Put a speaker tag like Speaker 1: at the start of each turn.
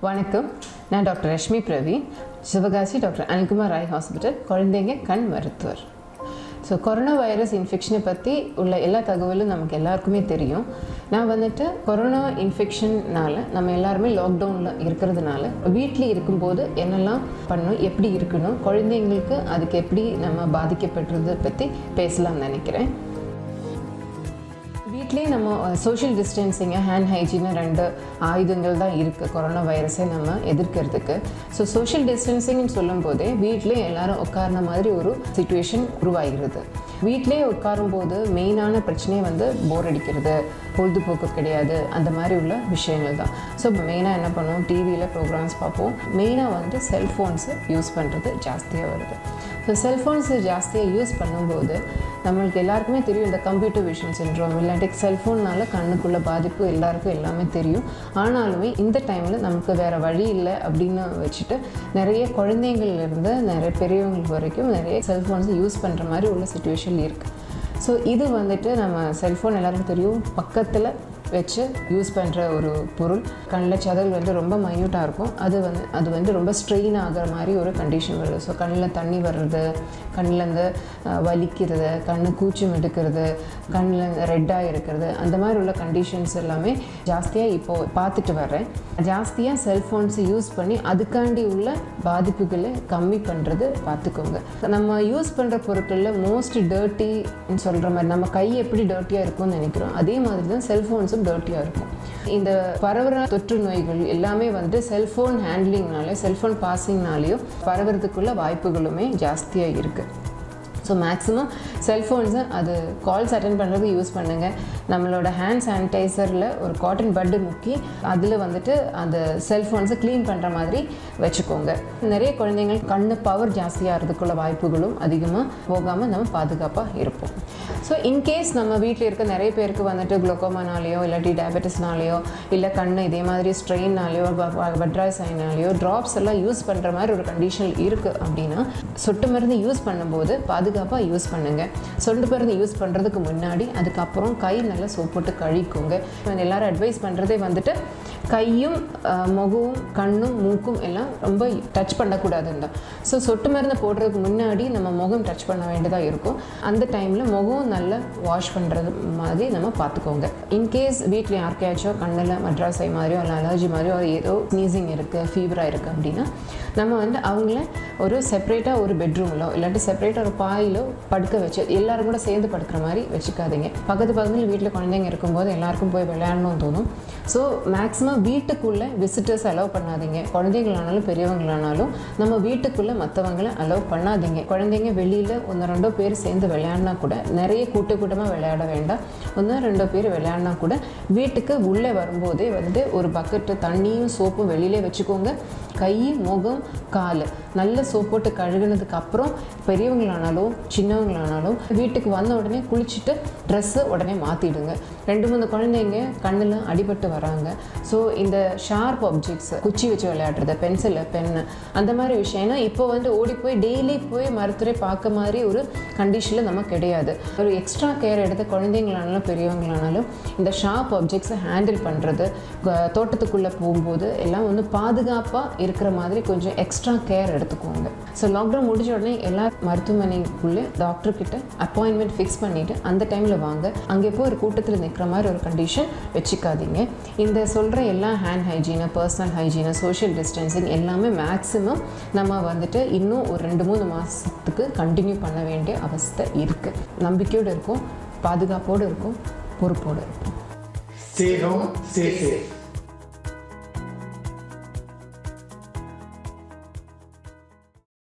Speaker 1: வணக்கம் நான் doctor Rashmi Praveen Sivakasi doctor Anilkumar Rai hospital குழந்தைங்க கண் மருத்துவர் ஸோ கொரோனா வைரஸ் இன்ஃபெக்ஷனை பற்றி உள்ள எல்லா தகவலும் நமக்கு எல்லாருக்குமே தெரியும் நான் வந்துட்டு கொரோனா இன்ஃபெக்ஷன்னால நம்ம எல்லாருமே லாக்டவுனில் இருக்கிறதுனால வீட்டில் இருக்கும்போது என்னெல்லாம் பண்ணணும் எப்படி இருக்கணும் குழந்தைங்களுக்கு அதுக்கு எப்படி நம்ம பாதிக்கப்படுறதை பற்றி பேசலாம்னு நினைக்கிறேன் வீட்லேயே நம்ம சோஷியல் டிஸ்டன்சிங்கு ஹேண்ட் ஹைஜீனு ரெண்டு ஆயுதங்கள் தான் இருக்குது கொரோனா வைரஸை நம்ம எதிர்க்கிறதுக்கு ஸோ சோஷியல் டிஸ்டன்சிங்னு சொல்லும்போதே வீட்டிலே எல்லாரும் உட்கார்ன மாதிரி ஒரு சுச்சுவேஷன் உருவாகிறது வீட்டிலேயே உட்காரும்போது மெயினான பிரச்சனையே வந்து போர் அடிக்கிறது பொழுதுபோக்கு கிடையாது அந்த மாதிரி உள்ள விஷயங்கள் தான் ஸோ மெயினாக என்ன பண்ணுவோம் டிவியில் ப்ரோக்ராம்ஸ் பார்ப்போம் மெயினாக வந்து செல்ஃபோன்ஸு யூஸ் பண்ணுறது ஜாஸ்தியாக வருது ஸோ செல்ஃபோன்ஸு ஜாஸ்தியாக யூஸ் பண்ணும்போது நம்மளுக்கு எல்லாருக்குமே தெரியும் இந்த கம்ப்யூட்டர் விஷன் சின்ட்ரோம் இல்லாட்டி செல்ஃபோன்னால கண்ணுக்குள்ள பாதிப்பு எல்லாருக்கும் எல்லாமே தெரியும் ஆனாலுமே இந்த டைமில் நமக்கு வேறு வழி இல்லை அப்படின்னு வச்சுட்டு நிறைய குழந்தைங்கள்லேருந்து நிறைய பெரியவங்களுக்கு வரைக்கும் நிறைய செல்ஃபோன்ஸை யூஸ் பண்ணுற மாதிரி உள்ள சுச்சுவேஷன் இருக்குது ஸோ இது வந்துட்டு நம்ம செல்ஃபோன் எல்லாருக்கும் தெரியும் பக்கத்தில் வச்சு யூஸ் பண்ணுற ஒரு பொருள் கண்ணில் சதல் வந்து ரொம்ப மைன்யூட்டாக இருக்கும் அது வந்து அது வந்து ரொம்ப ஸ்ட்ரெயின் ஆகிற மாதிரி ஒரு கண்டிஷன் வருது ஸோ கண்ணில் தண்ணி வர்றது கண்ணிலேருந்து வலிக்கிறது கண்ணு கூச்சம் எடுக்கிறது கண்ணில் ரெட்டாக இருக்கிறது அந்த மாதிரி உள்ள கண்டிஷன்ஸ் எல்லாமே ஜாஸ்தியாக இப்போது பார்த்துட்டு வர்றேன் ஜாஸ்தியாக செல்ஃபோன்ஸ் யூஸ் பண்ணி அதுக்காண்டி உள்ள பாதிப்புகளை கம்மி பண்ணுறது பார்த்துக்கோங்க நம்ம யூஸ் பண்ணுற பொருட்களில் மோஸ்ட் டர்ட்டின்னு சொல்கிற மாதிரி நம்ம கை எப்படி டர்ட்டியாக இருக்கும்னு நினைக்கிறோம் அதே மாதிரி தான் செல்ஃபோன்ஸும் டர்ட்டியாக இருக்கும் இந்த பரவுற தொற்று நோய்கள் எல்லாமே வந்து செல்ஃபோன் ஹேண்ட்லிங்னாலே செல்ஃபோன் பாசிங்னாலேயும் பரவுறதுக்குள்ள வாய்ப்புகளுமே ஜாஸ்தியாக இருக்குது ஸோ மேக்ஸிமம் செல்ஃபோன்ஸை அது கால்ஸ் அட்டன் பண்ணுறது யூஸ் பண்ணுங்கள் நம்மளோட ஹேண்ட் சானிடைசரில் ஒரு காட்டன் பட்டு முக்கி அதில் வந்துட்டு அந்த செல்ஃபோன்ஸை க்ளீன் பண்ணுற மாதிரி வச்சுக்கோங்க நிறைய குழந்தைங்கள் கண்ணு பவர் ஜாஸ்தியாகிறதுக்குள்ள வாய்ப்புகளும் அதிகமாக போகாமல் நம்ம பாதுகாப்பாக இருப்போம் ஸோ இன்கேஸ் நம்ம வீட்டில் இருக்க நிறைய பேருக்கு வந்துட்டு குளோக்கோமானாலேயோ இல்லாட்டி டயபெட்டிஸ்னாலேயோ இல்லை கண் இதே மாதிரி ஸ்ட்ரெயின்னாலேயோ வட்ராய்சாயினாலேயோ ட்ராப்ஸ் எல்லாம் யூஸ் பண்ணுற மாதிரி ஒரு கண்டிஷன் இருக்குது அப்படின்னா சொட்டு மருந்து யூஸ் பண்ணும்போது பாதுகாப்பாக யூஸ் பண்ணுங்கள் சொட்டு மருந்து யூஸ் பண்ணுறதுக்கு முன்னாடி அதுக்கப்புறம் கை நல்லா சோப் போட்டு கழிக்குங்க எல்லாரும் அட்வைஸ் பண்ணுறதே வந்துட்டு கையும் முகமும் கண்ணும் மூக்கும் எல்லாம் ரொம்ப டச் பண்ணக்கூடாதுன்னு தான் ஸோ சொட்டு மருந்து போடுறதுக்கு முன்னாடி நம்ம முகம் டச் பண்ண வேண்டியதாக இருக்கும் அந்த டைமில் முகம் நல்லா வாஷ் பண்ணுறது மாதிரி நம்ம பார்த்துக்கோங்க இன்கேஸ் வீட்டில் யாருக்கையாச்சும் கண்ணில் மட்ராஸை மாதிரியோ இல்லை அலர்ஜி மாதிரியோ ஏதோ ஸ்னீசிங் இருக்குது ஃபீவராக இருக்குது அப்படின்னா நம்ம வந்து அவங்கள ஒரு செப்பரேட்டாக ஒரு பெட்ரூமிலோ இல்லாட்டி செப்பரேட்டாக ஒரு பாயிலோ படுக்க வச்சு எல்லாரும் கூட சேர்ந்து படுக்கிற மாதிரி வச்சுக்காதீங்க பக்கத்து பக்கத்தில் வீட்டில் குழந்தைங்க இருக்கும்போது எல்லாருக்கும் போய் விளையாடணும் தோணும் ஸோ மேக்ஸிமம் வீட்டுக்குள்ளே விசிட்டர்ஸ் அலோவ் பண்ணாதீங்க குழந்தைங்களானாலும் பெரியவங்களானாலும் நம்ம வீட்டுக்குள்ளே மற்றவங்களை அலோவ் பண்ணாதீங்க குழந்தைங்க வெளியில் ஒன்று ரெண்டோ பேர் சேர்ந்து விளையாடினா கூட நிறைய கூட்ட கூட்டமாக விளையாட வேண்டாம் ஒன்று ரெண்டோ பேர் விளையாடினா கூட வீட்டுக்கு உள்ளே வரும்போதே வந்து ஒரு பக்கெட்டு தண்ணியும் சோப்பும் வெளியிலே வச்சுக்கோங்க கை முகம் கால் நல்ல சோப் போட்டு கழுகுனதுக்கு அப்புறம் பெரியவங்களானாலும் சின்னவங்களானாலும் வீட்டுக்கு வந்த உடனே குளிச்சுட்டு ட்ரெஸ்ஸு உடனே மாற்றிடுங்க ரெண்டு மூணு குழந்தைங்க கண்ணில் அடிபட்டு வராங்க ஸோ இந்த ஷார்ப் ஆப்ஜெக்ட்ஸ் குச்சி வச்சு விளையாடுறது பென்சிலு பென்னு அந்த மாதிரி விஷயம் ஏன்னா இப்போ வந்து ஓடி போய் டெய்லி போய் மருத்துவரை பார்க்க மாதிரி ஒரு கண்டிஷனில் நம்ம கிடையாது ஒரு எக்ஸ்ட்ரா கேர் எடுத்த குழந்தைங்களானாலும் பெரியவங்களானாலும் இந்த ஷார்ப் ஆப்ஜெக்ட்ஸை ஹேண்டில் பண்ணுறது தோட்டத்துக்குள்ளே போகும்போது எல்லாம் வந்து பாதுகாப்பாக இருக்கிற மாதிரி கொஞ்சம் எக்ஸ்ட்ரா கேர் எடுத்துக்கோங்க ஸோ லாக்டவுன் முடிஞ்ச உடனே எல்லா மருத்துவமனைக்குள்ளே டாக்டர்கிட்ட அப்பாயின்மெண்ட் ஃபிக்ஸ் பண்ணிவிட்டு அந்த டைமில் வாங்க அங்கே போய் ஒரு கூட்டத்தில் நிற்கிற மாதிரி ஒரு கண்டிஷன் வச்சுக்காதீங்க இந்த சொல்கிற எல்லா hand hygiene personal hygiene social distancing எல்லாமே மேக்ஸிமம் நம்ம வந்துட்டு இன்னும் ஒரு ரெண்டு மூணு மாதத்துக்கு கண்டினியூ பண்ண வேண்டிய அவஸ்தை இருக்குது நம்பிக்கையோடு இருக்கும் பாதுகாப்போடு இருக்கும் பொறுப்போடு இருக்கும்
Speaker 2: Stay home, stay safe.